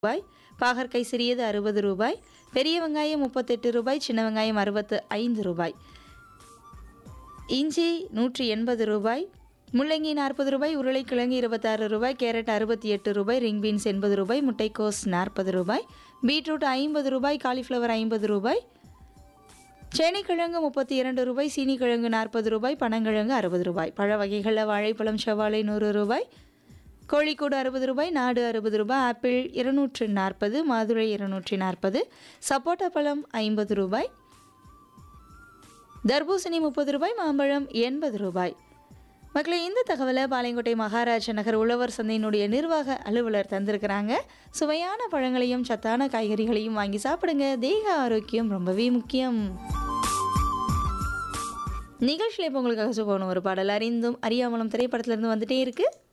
ரூபாய் பாகற்காய் சிறியது அறுபது ரூபாய் பெரிய வெங்காயம் முப்பத்தெட்டு ரூபாய் சின்ன வெங்காயம் அறுபத்து ஐந்து ரூபாய் இஞ்சி நூற்றி எண்பது ரூபாய் முள்ளங்கி நாற்பது ரூபாய் உருளைக்கிழங்கு இருபத்தாறு ரூபாய் கேரட் அறுபத்தி எட்டு ரூபாய் ரிங் பீன்ஸ் எண்பது ரூபாய் முட்டைக்கோஸ் நாற்பது ரூபாய் பீட்ரூட் ஐம்பது ரூபாய் காலிஃப்ளவர் ஐம்பது ரூபாய் சேனைக்கிழங்கு முப்பத்தி இரண்டு ரூபாய் சீனிக்கிழங்கு நாற்பது ரூபாய் பனங்கிழங்கு அறுபது ரூபாய் பழ வகைகளில் வாழைப்பழம் செவ்வாழை நூறு ரூபாய் கோழிக்கூடு அறுபது ரூபாய் நாடு அறுபது ரூபாய் ஆப்பிள் இருநூற்று நாற்பது மாதுளை இருநூற்றி நாற்பது சப்போட்டா பழம் ஐம்பது ரூபாய் தர்பூசணி முப்பது ரூபாய் மாம்பழம் எண்பது ரூபாய் மக்களே இந்த தகவலை பாளையங்கோட்டை மகாராஜ நகர் உழவர் சந்தையினுடைய நிர்வாக அலுவலர் தந்திருக்கிறாங்க சுவையான பழங்களையும் சத்தான காய்கறிகளையும் வாங்கி சாப்பிடுங்க தேக ஆரோக்கியம் ரொம்பவே முக்கியம் நிகழ்ச்சியில் இப்போ உங்களுக்காக போகணும் ஒரு பாடல் அறிந்தும் அறியாமலும் திரைப்படத்திலிருந்து வந்துட்டே இருக்கு